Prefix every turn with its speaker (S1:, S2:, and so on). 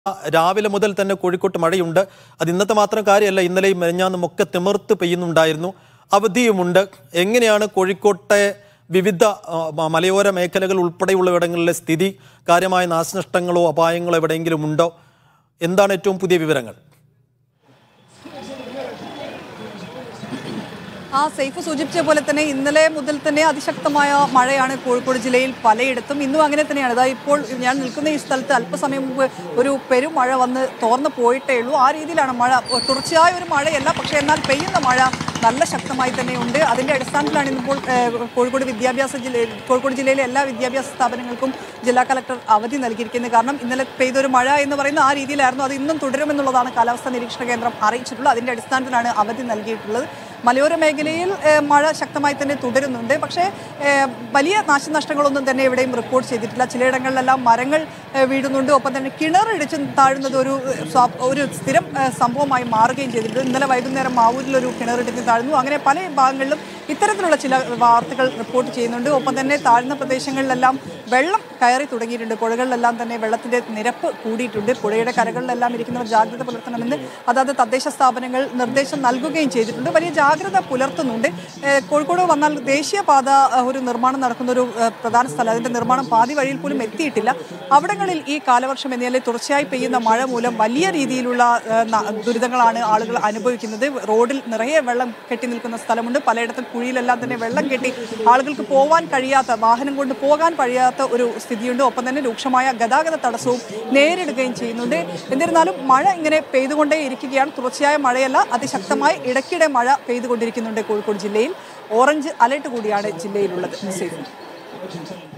S1: രാവിലെ മുതൽ തന്നെ കോഴിക്കോട്ട് മഴയുണ്ട് അത് ഇന്നത്തെ മാത്രം കാര്യമല്ല ഇന്നലെയും മെനഞ്ഞാന്നും ഒക്കെ തിമിർത്ത് പെയ്യുന്നുണ്ടായിരുന്നു അവധിയുമുണ്ട് എങ്ങനെയാണ് കോഴിക്കോട്ടെ വിവിധ ആ, മ- മലയോര മേഖലകൾ ഉൾപ്പെടെയുള്ള ഇടങ്ങളിലെ സ്ഥിതി കാര്യമായ നാശനഷ്ടങ്ങളോ അപായങ്ങളോ എവിടെയെങ്കിലും ഉണ്ടോ എന്താണ് ഏറ്റവും പുതിയ വിവരങ്ങൾ
S2: ആ സേഫ് സൂചിപ്പിച്ച പോലെ തന്നെ ഇന്നലെ മുതൽ തന്നെ അതിശക്തമായ മഴയാണ് കോഴിക്കോട് ജില്ലയിൽ പലയിടത്തും ഇന്നും അങ്ങനെ തന്നെയാണ് അതായത് ഇപ്പോൾ ഞാൻ നിൽക്കുന്ന ഈ സ്ഥലത്ത് അല്പസമയം മുമ്പ് ഒരു പെരുമഴ വന്ന് തോർന്നു പോയിട്ടേ ഉള്ളൂ ആ രീതിയിലാണ് മഴ തുടർച്ചയായ ഒരു മഴയല്ല പക്ഷേ എന്നാൽ പെയ്യുന്ന മഴ നല്ല ശക്തമായി തന്നെയുണ്ട് അതിന്റെ അടിസ്ഥാനത്തിലാണ് ഇന്നിപ്പോൾ ഏഹ്, കോഴിക്കോട് വിദ്യാഭ്യാസ ജില്ലയിൽ കോഴിക്കോട് ജില്ലയിലെ എല്ലാ വിദ്യാഭ്യാസ സ്ഥാപനങ്ങൾക്കും ജില്ലാ കലക്ടർ അവധി നൽകിയിരിക്കുന്നത് കാരണം ഇന്നലെ പെയ്തൊരു മഴ എന്ന് പറയുന്ന ആ രീതിയിലായിരുന്നു അത് ഇന്നും തുടരുമെന്നുള്ളതാണ് കാലാവസ്ഥാ നിരീക്ഷണ കേന്ദ്രം അറിയിച്ചിട്ടുള്ളത് അതിന്റെ അടിസ്ഥാനത്തിലാണ് അവധി നൽകിയിട്ടുള്ളത് മലയോര മേഖലയിൽ ഏഹ്, മഴ ശക്തമായി തന്നെ തുടരുന്നുണ്ട് പക്ഷേ ഏഹ്, വലിയ നാശനഷ്ടങ്ങളൊന്നും തന്നെ എവിടെയും റിപ്പോർട്ട് ചെയ്തിട്ടില്ല ചിലയിടങ്ങളിലെല്ലാം മരങ്ങൾ ഏഹ്, വീഴുന്നുണ്ട് ഒപ്പം തന്നെ കിണറിടിച്ച് താഴുന്നത് ഒരു ഏഹ്, സ്വാ- ഒരു സ്ഥിരം ഏഹ്, സംഭവമായി മാറുകയും ചെയ്തിട്ടുണ്ട് ഇന്നലെ വൈകുന്നേരം മാവൂരിൽ ഒരു കിണറിടിച്ച് താഴ്ന്നു അങ്ങനെ പല ഭാഗങ്ങളിലും ഇത്തരത്തിലുള്ള ചില വാർത്തകൾ റിപ്പോർട്ട് ചെയ്യുന്നുണ്ട് ഒപ്പം തന്നെ താഴ്ന്ന പ്രദേശങ്ങളിലെല്ലാം വെള്ളം കയറി തുടങ്ങിയിട്ടുണ്ട് പുഴകളിലെല്ലാം തന്നെ വെള്ളത്തിന്റെ നിരപ്പ് കൂടിയിട്ടുണ്ട് പുഴയുടെ കരകളിലെല്ലാം ഇരിക്കുന്നവർ ജാഗ്രത പുലർത്തണമെന്ന് അതാത് തദ്ദേശ സ്ഥാപനങ്ങൾ നിർദ്ദേശം നൽകുകയും ചെയ്തിട്ടുണ്ട് വലിയ ജാഗ്രത പുലർത്തുന്നുണ്ട് ഏഹ് കോഴിക്കോട് വന്നാൽ ദേശീയപാത ഏഹ് ഒരു നിർമ്മാണം നടക്കുന്ന ഒരു ഏഹ് പ്രധാന സ്ഥലം അതിന്റെ നിർമ്മാണം പാതി വഴിയിൽ പോലും എത്തിയിട്ടില്ല അവിടങ്ങളിൽ ഈ കാലവർഷം എന്നിയാലെ തുടർച്ചയായി പെയ്യുന്ന മഴ മൂലം വലിയ രീതിയിലുള്ള ഏഹ് ന- ദുരിതങ്ങളാണ് ആളുകൾ അനുഭവിക്കുന്നത് റോഡിൽ നിറയെ വെള്ളം കെട്ടി നിൽക്കുന്ന സ്ഥലമുണ്ട് പലയിടത്തും കുഴിയിലെല്ലാം തന്നെ വെള്ളം കെട്ടി ആളുകൾക്ക് പോവാൻ കഴിയാത്ത വാഹനം കൊണ്ട് പോകാൻ കഴിയാത്ത ഒരു സ്ഥിതിയുണ്ട് ഒപ്പം തന്നെ രൂക്ഷമായ ഗതാഗത തടസ്സവും നേരിടുകയും ചെയ്യുന്നുണ്ട് എന്നിരുന്നാലും മഴ ഇങ്ങനെ പെയ്തുകൊണ്ടേ ഇരിക്കുകയാണ് തുടർച്ചയായ മഴയല്ല അതിശക്തമായി ഇടയ്ക്കിടെ മഴ പെയ്തുകൊണ്ടിരിക്കുന്നുണ്ട് കോഴിക്കോട് ജില്ലയിൽ ഓറഞ്ച് അലർട്ട് കൂടിയാണ് ജില്ലയിലുള്ളത് സേഫ്